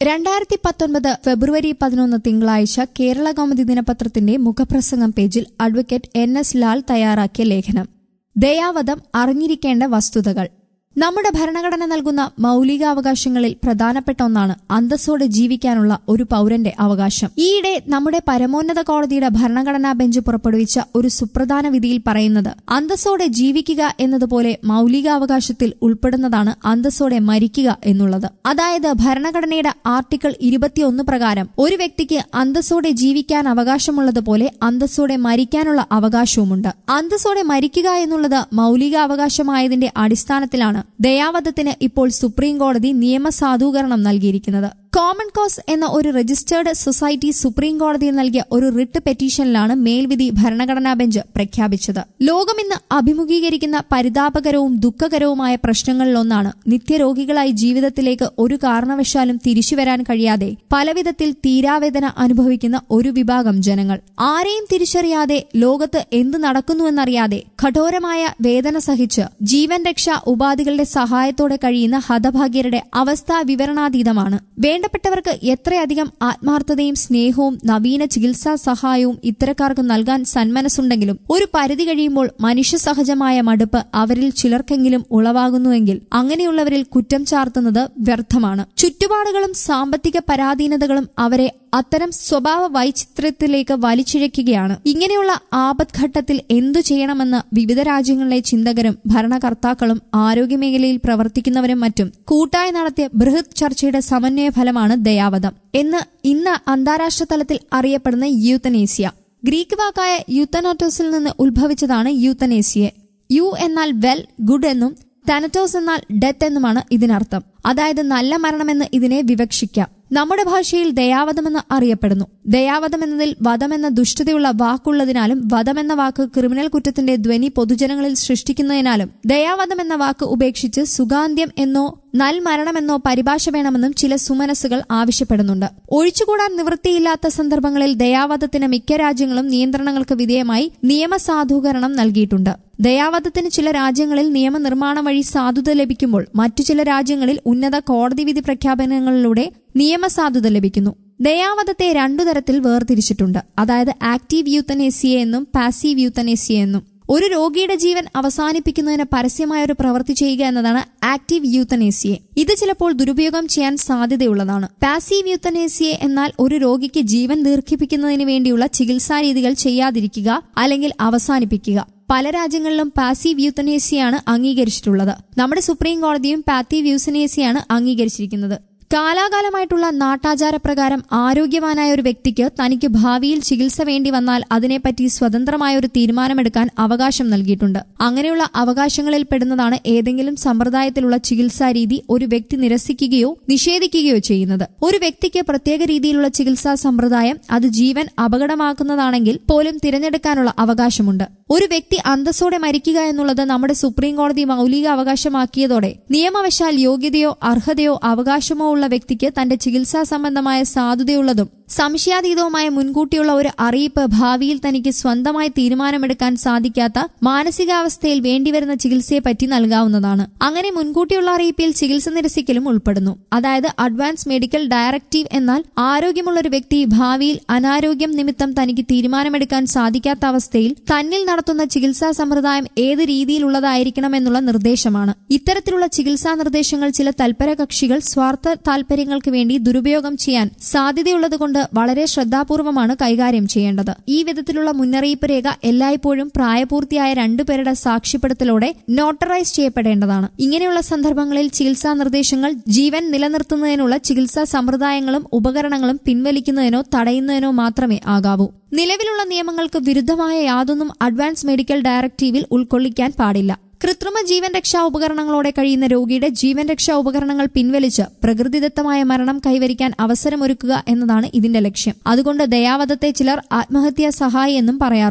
രണ്ടായിരത്തി പത്തൊൻപത് ഫെബ്രുവരി പതിനൊന്ന് തിങ്കളാഴ്ച കേരള കൗമുദി ദിനപത്രത്തിന്റെ മുഖപ്രസംഗം പേജിൽ അഡ്വക്കേറ്റ് എൻ എസ് ലാൽ തയ്യാറാക്കിയ ലേഖനം ദയാവധം അറിഞ്ഞിരിക്കേണ്ട വസ്തുതകൾ നമ്മുടെ ഭരണഘടന നൽകുന്ന മൌലികാവകാശങ്ങളിൽ പ്രധാനപ്പെട്ട ഒന്നാണ് അന്തസ്സോടെ ജീവിക്കാനുള്ള ഒരു പൌരന്റെ അവകാശം ഈയിടെ നമ്മുടെ പരമോന്നത കോടതിയുടെ ഭരണഘടനാ ബെഞ്ച് പുറപ്പെടുവിച്ച ഒരു സുപ്രധാന വിധിയിൽ പറയുന്നത് അന്തസ്സോടെ ജീവിക്കുക എന്നതുപോലെ മൌലികാവകാശത്തിൽ ഉൾപ്പെടുന്നതാണ് അന്തസ്സോടെ മരിക്കുക എന്നുള്ളത് അതായത് ഭരണഘടനയുടെ ആർട്ടിക്കിൾ ഇരുപത്തിയൊന്ന് പ്രകാരം ഒരു വ്യക്തിക്ക് അന്തസ്സോടെ ജീവിക്കാൻ അവകാശമുള്ളതുപോലെ അന്തസ്സോടെ മരിക്കാനുള്ള അവകാശവുമുണ്ട് അന്തസ്സോടെ മരിക്കുക എന്നുള്ളത് മൌലികാവകാശമായതിന്റെ അടിസ്ഥാനത്തിലാണ് ദയാവധത്തിന് ഇപ്പോൾ സുപ്രീം കോടതി നിയമസാധൂകരണം നൽകിയിരിക്കുന്നത് കോമൺ കോസ് എന്ന ഒരു രജിസ്റ്റേർഡ് സൊസൈറ്റി സുപ്രീം കോടതിയിൽ നൽകിയ ഒരു റിട്ട് പെറ്റീഷനിലാണ് മേൽവിധി ഭരണഘടനാ ബെഞ്ച് പ്രഖ്യാപിച്ചത് ലോകം ഇന്ന് അഭിമുഖീകരിക്കുന്ന പരിതാപകരവും ദുഃഖകരവുമായ പ്രശ്നങ്ങളിലൊന്നാണ് നിത്യരോഗികളായി ജീവിതത്തിലേക്ക് ഒരു കാരണവശാലും തിരിച്ചുവരാൻ കഴിയാതെ പലവിധത്തിൽ തീരാവേദന അനുഭവിക്കുന്ന ഒരു വിഭാഗം ജനങ്ങൾ ആരെയും തിരിച്ചറിയാതെ ലോകത്ത് എന്ത് നടക്കുന്നുവെന്നറിയാതെ കഠോരമായ വേദന സഹിച്ച് ജീവൻ രക്ഷാ ഉപാധികളുടെ സഹായത്തോടെ കഴിയുന്ന ഹതഭാഗ്യരുടെ അവസ്ഥ വിവരണാതീതമാണ് വേണ്ടപ്പെട്ടവർക്ക് എത്രയധികം ആത്മാർത്ഥതയും സ്നേഹവും നവീന ചികിത്സാ സഹായവും ഇത്തരക്കാർക്ക് നൽകാൻ സന്മനസ്സുണ്ടെങ്കിലും ഒരു പരിധി കഴിയുമ്പോൾ മനുഷ്യസഹജമായ മടുപ്പ് അവരിൽ ചിലർക്കെങ്കിലും ഉളവാകുന്നുവെങ്കിൽ അങ്ങനെയുള്ളവരിൽ കുറ്റം ചാർത്തുന്നത് വ്യർത്ഥമാണ് ചുറ്റുപാടുകളും സാമ്പത്തിക പരാധീനതകളും അവരെ അത്തരം സ്വഭാവ വൈചിത്ര്യത്തിലേക്ക് വലിച്ചിഴയ്ക്കുകയാണ് ഇങ്ങനെയുള്ള ആപത്ഘട്ടത്തിൽ എന്തു ചെയ്യണമെന്ന് വിവിധ രാജ്യങ്ങളിലെ ചിന്തകരും ഭരണകർത്താക്കളും ആരോഗ്യമേഖലയിൽ പ്രവർത്തിക്കുന്നവരും മറ്റും കൂട്ടായി നടത്തിയ ബൃഹത് ചർച്ചയുടെ സമന്വയ ഫലമാണ് ദയാവധം എന്ന് ഇന്ന് അന്താരാഷ്ട്ര തലത്തിൽ അറിയപ്പെടുന്ന യൂത്തനേസ്യ ഗ്രീക്ക് വാക്കായ യൂത്തനോട്ടോസിൽ നിന്ന് ഉത്ഭവിച്ചതാണ് യൂത്തനേസിയെ യു എന്നാൽ വെൽ ഗുഡ് എന്നും തനറ്റോസ് എന്നാൽ ഡെത്ത് എന്നുമാണ് ഇതിനർത്ഥം അതായത് നല്ല മരണമെന്ന് ഇതിനെ വിവക്ഷിക്കാം നമ്മുടെ ഭാഷയിൽ ദയാവധമെന്ന് അറിയപ്പെടുന്നു ദയാവധം എന്നതിൽ വധമെന്ന ദുഷ്ടതയുള്ള വാക്കുള്ളതിനാലും വധം എന്ന വാക്ക് ക്രിമിനൽ കുറ്റത്തിന്റെ ധ്വനി പൊതുജനങ്ങളിൽ സൃഷ്ടിക്കുന്നതിനാലും ദയാവധം എന്ന വാക്ക് ഉപേക്ഷിച്ച് സുഗാന്ത്യം എന്നോ നൽമരണമെന്നോ പരിഭാഷ വേണമെന്നും ചില സുമനസ്സുകൾ ആവശ്യപ്പെടുന്നുണ്ട് ഒഴിച്ചുകൂടാൻ നിവൃത്തിയില്ലാത്ത സന്ദർഭങ്ങളിൽ ദയാവധത്തിന് മിക്ക രാജ്യങ്ങളും നിയന്ത്രണങ്ങൾക്ക് വിധേയമായി നിയമസാധൂകരണം നൽകിയിട്ടുണ്ട് ദയാവധത്തിന് ചില രാജ്യങ്ങളിൽ നിയമനിർമ്മാണം വഴി സാധുത ലഭിക്കുമ്പോൾ മറ്റു ചില രാജ്യങ്ങളിൽ ഉന്നത കോടതി വിധി പ്രഖ്യാപനങ്ങളിലൂടെ നിയമസാധുത ലഭിക്കുന്നു ദയാവധത്തെ രണ്ടു തരത്തിൽ വേർതിരിച്ചിട്ടുണ്ട് അതായത് ആക്റ്റീവ് യൂത്തനേസിയ എന്നും പാസീവ് യൂത്തനേസിയ എന്നും ഒരു രോഗിയുടെ ജീവൻ അവസാനിപ്പിക്കുന്നതിന് പരസ്യമായ ഒരു പ്രവൃത്തി ചെയ്യുക എന്നതാണ് ആക്റ്റീവ് യൂത്തനേസിയെ ഇത് ചിലപ്പോൾ ദുരുപയോഗം ചെയ്യാൻ സാധ്യതയുള്ളതാണ് പാസീവ് യൂത്തനേസിയെ എന്നാൽ ഒരു രോഗിക്ക് ജീവൻ ദീർഘിപ്പിക്കുന്നതിന് വേണ്ടിയുള്ള ചികിത്സാ രീതികൾ ചെയ്യാതിരിക്കുക അല്ലെങ്കിൽ അവസാനിപ്പിക്കുക പല രാജ്യങ്ങളിലും പാസീവ് യൂത്തനേസിയാണ് അംഗീകരിച്ചിട്ടുള്ളത് നമ്മുടെ സുപ്രീം കോടതിയും പാത്തീവ് യൂസനേസിയാണ് അംഗീകരിച്ചിരിക്കുന്നത് കാലാകാലമായിട്ടുള്ള നാട്ടാചാരപ്രകാരം ആരോഗ്യവാനായ ഒരു വ്യക്തിക്ക് തനിക്ക് ഭാവിയിൽ ചികിത്സ വേണ്ടി വന്നാൽ അതിനെപ്പറ്റി സ്വതന്ത്രമായ ഒരു തീരുമാനമെടുക്കാൻ അവകാശം നൽകിയിട്ടുണ്ട് അങ്ങനെയുള്ള അവകാശങ്ങളിൽ പെടുന്നതാണ് ഏതെങ്കിലും സമ്പ്രദായത്തിലുള്ള ചികിത്സാ രീതി ഒരു വ്യക്തി നിരസിക്കുകയോ നിഷേധിക്കുകയോ ചെയ്യുന്നത് ഒരു വ്യക്തിക്ക് പ്രത്യേക രീതിയിലുള്ള ചികിത്സാ സമ്പ്രദായം അത് ജീവൻ അപകടമാക്കുന്നതാണെങ്കിൽ പോലും തിരഞ്ഞെടുക്കാനുള്ള അവകാശമുണ്ട് ഒരു വ്യക്തി അന്തസ്സോടെ മരിക്കുക എന്നുള്ളത് നമ്മുടെ സുപ്രീം കോടതി മൌലിക അവകാശമാക്കിയതോടെ നിയമവശാൽ യോഗ്യതയോ അർഹതയോ അവകാശമോ ഉള്ള വ്യക്തിക്ക് തന്റെ ചികിത്സാ സംബന്ധമായ സാധുതയുള്ളതും സംശയാതീതവുമായ മുൻകൂട്ടിയുള്ള ഒരു അറിയിപ്പ് ഭാവിയിൽ തനിക്ക് സ്വന്തമായി തീരുമാനമെടുക്കാൻ സാധിക്കാത്ത മാനസികാവസ്ഥയിൽ വേണ്ടിവരുന്ന ചികിത്സയെപ്പറ്റി നൽകാവുന്നതാണ് അങ്ങനെ മുൻകൂട്ടിയുള്ള അറിയിപ്പിൽ ചികിത്സ നിരസിക്കലും ഉൾപ്പെടുന്നു അതായത് അഡ്വാൻസ് മെഡിക്കൽ ഡയറക്റ്റീവ് എന്നാൽ ആരോഗ്യമുള്ള ഒരു വ്യക്തി ഭാവിയിൽ അനാരോഗ്യം നിമിത്തം തനിക്ക് തീരുമാനമെടുക്കാൻ സാധിക്കാത്ത അവസ്ഥയിൽ തന്നിൽ നടത്തുന്ന ചികിത്സാ സമ്പ്രദായം ഏത് രീതിയിലുള്ളതായിരിക്കണമെന്നുള്ള നിർദ്ദേശമാണ് ഇത്തരത്തിലുള്ള ചികിത്സാ നിർദ്ദേശങ്ങൾ ചില തൽപര കക്ഷികൾ സ്വാർത്ഥ താൽപര്യങ്ങൾക്ക് വേണ്ടി ദുരുപയോഗം ചെയ്യാൻ സാധ്യതയുള്ളതുകൊണ്ട് വളരെ ശ്രദ്ധാപൂർവമാണ് കൈകാര്യം ചെയ്യേണ്ടത് ഈ വിധത്തിലുള്ള മുന്നറിയിപ്പ് രേഖ എല്ലായ്പ്പോഴും പ്രായപൂർത്തിയായ രണ്ടുപേരുടെ സാക്ഷ്യപ്പെടുത്തലോടെ നോട്ടറൈസ് ചെയ്യപ്പെടേണ്ടതാണ് ഇങ്ങനെയുള്ള സന്ദർഭങ്ങളിൽ ചികിത്സാ നിർദ്ദേശങ്ങൾ ജീവൻ നിലനിർത്തുന്നതിനുള്ള ചികിത്സാ സമ്പ്രദായങ്ങളും ഉപകരണങ്ങളും പിൻവലിക്കുന്നതിനോ തടയുന്നതിനോ മാത്രമേ ആകാവൂ നിലവിലുള്ള നിയമങ്ങൾക്ക് വിരുദ്ധമായ യാതൊന്നും അഡ്വാൻസ് മെഡിക്കൽ ഡയറക്റ്റീവിൽ ഉൾക്കൊള്ളിക്കാൻ പാടില്ല കൃത്രിമ ജീവൻ രക്ഷാ ഉപകരണങ്ങളോടെ കഴിയുന്ന രോഗിയുടെ ജീവൻ രക്ഷാ ഉപകരണങ്ങൾ പിൻവലിച്ച് പ്രകൃതിദത്തമായ മരണം കൈവരിക്കാൻ അവസരമൊരുക്കുക എന്നതാണ് ഇതിന്റെ ലക്ഷ്യം അതുകൊണ്ട് ദയാവധത്തെ ചിലർ ആത്മഹത്യാ സഹായി എന്നും പറയാറുണ്ട്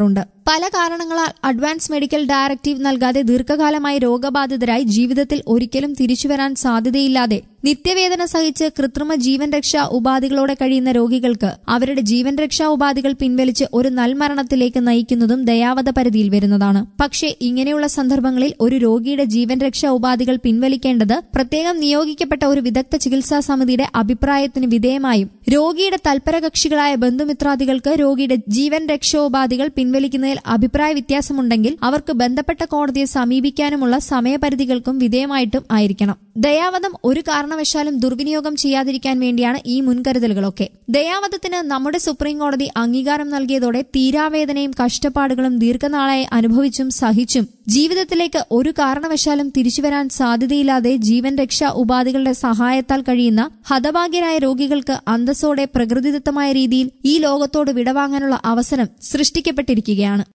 പല കാരണങ്ങളാൽ അഡ്വാൻസ് മെഡിക്കൽ ഡയറക്റ്റീവ് നൽകാതെ ദീർഘകാലമായി രോഗബാധിതരായി ജീവിതത്തിൽ ഒരിക്കലും തിരിച്ചുവരാൻ സാധ്യതയില്ലാതെ നിത്യവേദന സഹിച്ച് കൃത്രിമ ജീവൻ രക്ഷാ ഉപാധികളോടെ കഴിയുന്ന രോഗികൾക്ക് അവരുടെ ജീവൻ രക്ഷാ ഉപാധികൾ പിൻവലിച്ച് ഒരു നൽമരണത്തിലേക്ക് നയിക്കുന്നതും ദയാവധ പരിധിയിൽ വരുന്നതാണ് പക്ഷേ ഇങ്ങനെയുള്ള സന്ദർഭങ്ങളിൽ ഒരു രോഗിയുടെ ജീവൻ രക്ഷാ ഉപാധികൾ പിൻവലിക്കേണ്ടത് പ്രത്യേകം നിയോഗിക്കപ്പെട്ട ഒരു വിദഗ്ധ ചികിത്സാ സമിതിയുടെ അഭിപ്രായത്തിന് വിധേയമായും രോഗിയുടെ തൽപരകക്ഷികളായ ബന്ധുമിത്രാദികൾക്ക് രോഗിയുടെ ജീവൻ രക്ഷോപാധികൾ പിൻവലിക്കുന്നതിൽ അഭിപ്രായ വ്യത്യാസമുണ്ടെങ്കിൽ അവർക്ക് ബന്ധപ്പെട്ട കോടതിയെ സമീപിക്കാനുമുള്ള സമയപരിധികൾക്കും വിധേയമായിട്ടും ആയിരിക്കണം ദയാവധം ഒരു കാരണവശാലും ദുർവിനിയോഗം ചെയ്യാതിരിക്കാൻ വേണ്ടിയാണ് ഈ മുൻകരുതലുകളൊക്കെ ദയാവധത്തിന് നമ്മുടെ സുപ്രീം കോടതി അംഗീകാരം നൽകിയതോടെ തീരാവേദനയും കഷ്ടപ്പാടുകളും ദീർഘനാളായി അനുഭവിച്ചും സഹിച്ചും ജീവിതത്തിലേക്ക് ഒരു കാരണവശാലും തിരിച്ചുവരാൻ സാധ്യതയില്ലാതെ ജീവൻ രക്ഷാ ഉപാധികളുടെ സഹായത്താൽ കഴിയുന്ന ഹതഭാഗ്യരായ രോഗികൾക്ക് അന്തസ്സോടെ പ്രകൃതിദത്തമായ രീതിയിൽ ഈ ലോകത്തോട് വിടവാങ്ങാനുള്ള അവസരം സൃഷ്ടിക്കപ്പെട്ടിരിക്കുകയാണ്